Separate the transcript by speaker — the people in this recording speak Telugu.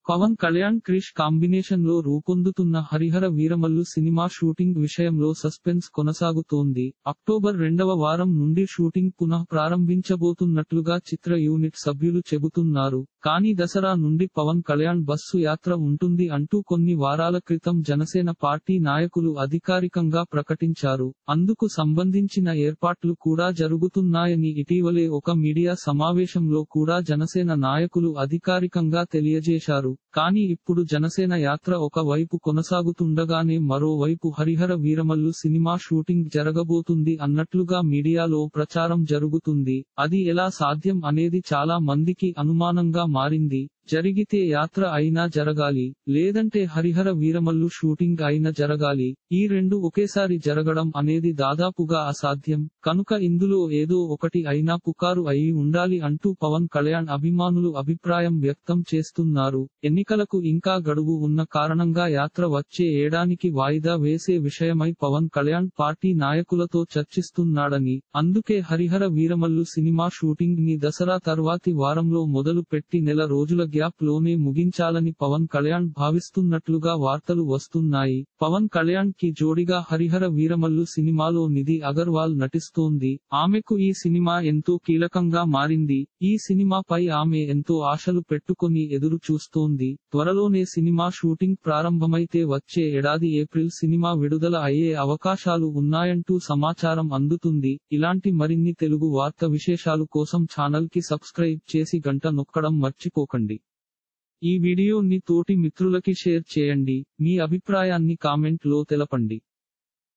Speaker 1: పవన్ కళ్యాణ్ క్రిష్ కాంబినేషన్ లో రూపొందుతున్న హరిహర వీరమల్లు సినిమా షూటింగ్ విషయంలో సస్పెన్స్ కొనసాగుతోంది అక్టోబర్ రెండవ వారం నుండి షూటింగ్ పునః ప్రారంభించబోతున్నట్లుగా చిత్ర యూనిట్ సభ్యులు చెబుతున్నారు కానీ దసరా నుండి పవన్ కళ్యాణ్ బస్సు యాత్ర ఉంటుంది అంటూ కొన్ని వారాల క్రితం జనసేన పార్టీ నాయకులు అధికారికంగా ప్రకటించారు అందుకు సంబంధించిన ఏర్పాట్లు కూడా జరుగుతున్నాయని ఇటీవలే ఒక మీడియా సమావేశంలో కూడా జనసేన నాయకులు అధికారికంగా తెలియజేశారు కానీ ఇప్పుడు జనసేన యాత్ర ఒక వైపు కొనసాగుతుండగానే మరోవైపు హరిహర వీరమల్లు సినిమా షూటింగ్ జరగబోతుంది అన్నట్లుగా మీడియాలో ప్రచారం జరుగుతుంది అది ఎలా సాధ్యం అనేది చాలా మందికి అనుమానంగా మారింది జరిగితే యాత్ర అయినా జరగాలి లేదంటే హరిహర వీరమల్లు షూటింగ్ అయినా జరగాలి ఈ రెండు ఒకేసారి జరగడం అనేది దాదాపుగా అసాధ్యం కనుక ఇందులో ఏదో ఒకటి అయినా పుకారు అయి ఉండాలి అంటూ పవన్ కళ్యాణ్ అభిమానులు అభిప్రాయం వ్యక్తం చేస్తున్నారు ఎన్నికలకు ఇంకా గడువు ఉన్న కారణంగా యాత్ర వచ్చే ఏడానికి వాయిదా వేసే విషయమై పవన్ కళ్యాణ్ పార్టీ నాయకులతో చర్చిస్తున్నాడని అందుకే హరిహర వీరమల్లు సినిమా షూటింగ్ ని దసరా తర్వాతి వారంలో మొదలు పెట్టి నెల రోజుల గ్యాప్ లోనే ముగించాలని పవన్ కళ్యాణ్ భావిస్తున్నట్లుగా వార్తలు వస్తున్నాయి పవన్ కళ్యాణ్ కి జోడిగా హరిహర వీరమల్లు సినిమాలో నిధి అగర్వాల్ నటిస్తోంది ఆమెకు ఈ సినిమా ఎంతో కీలకంగా మారింది ఈ సినిమాపై ఆమె ఎంతో ఆశలు పెట్టుకొని ఎదురు చూస్తోంది త్వరలోనే సినిమా షూటింగ్ ప్రారంభమైతే వచ్చే ఏడాది ఏప్రిల్ సినిమా విడుదల అయ్యే అవకాశాలు ఉన్నాయంటూ సమాచారం అందుతుంది ఇలాంటి మరిన్ని తెలుగు వార్త విశేషాలు కోసం ఛానల్ కి సబ్స్క్రైబ్ చేసి గంట నొక్కడం మర్చిపోకండి ఈ వీడియోని తోటి మిత్రులకి షేర్ చేయండి మీ అభిప్రాయాన్ని కామెంట్ లో తెలపండి